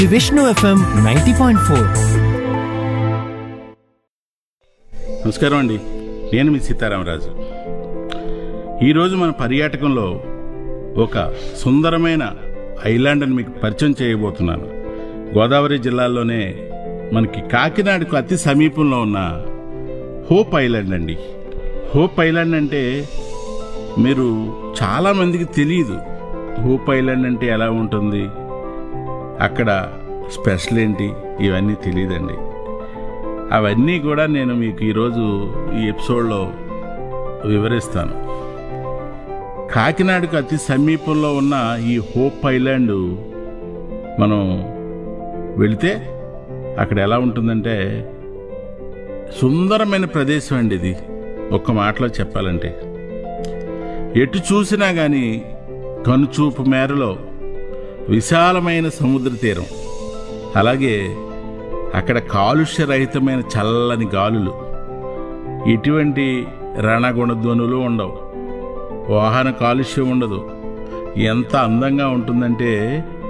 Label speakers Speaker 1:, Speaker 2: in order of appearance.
Speaker 1: Vishnu FM ninety point four
Speaker 2: నమస్కారం అండి నేను మీ సీతారామరాజు ఈరోజు మన పర్యాటకంలో ఒక సుందరమైన ఐలాండ్ని మీకు పరిచయం చేయబోతున్నాను గోదావరి జిల్లాలోనే మనకి కాకినాడకు అతి సమీపంలో ఉన్న హోప్ ఐలాండ్ అండి హోప్ ఐలాండ్ అంటే మీరు చాలామందికి తెలియదు హోప్ ఐలాండ్ అంటే ఎలా ఉంటుంది అక్కడ స్పెషల్ ఏంటి ఇవన్నీ తెలియదండి అవన్నీ కూడా నేను మీకు ఈరోజు ఈ ఎపిసోడ్లో వివరిస్తాను కాకినాడకు అతి సమీపంలో ఉన్న ఈ హోప్ ఐలాండ్ మనం వెళితే అక్కడ ఎలా ఉంటుందంటే సుందరమైన ప్రదేశం అండి ఇది ఒక్క మాటలో చెప్పాలంటే ఎటు చూసినా కానీ కనుచూపు మేరలో విశాలమైన సముద్ర తీరం అలాగే అక్కడ కాలుష్యరహితమైన చల్లని గాలులు ఎటువంటి రణగుణ ధ్వనులు ఉండవు వాహన కాలుష్యం ఉండదు ఎంత అందంగా ఉంటుందంటే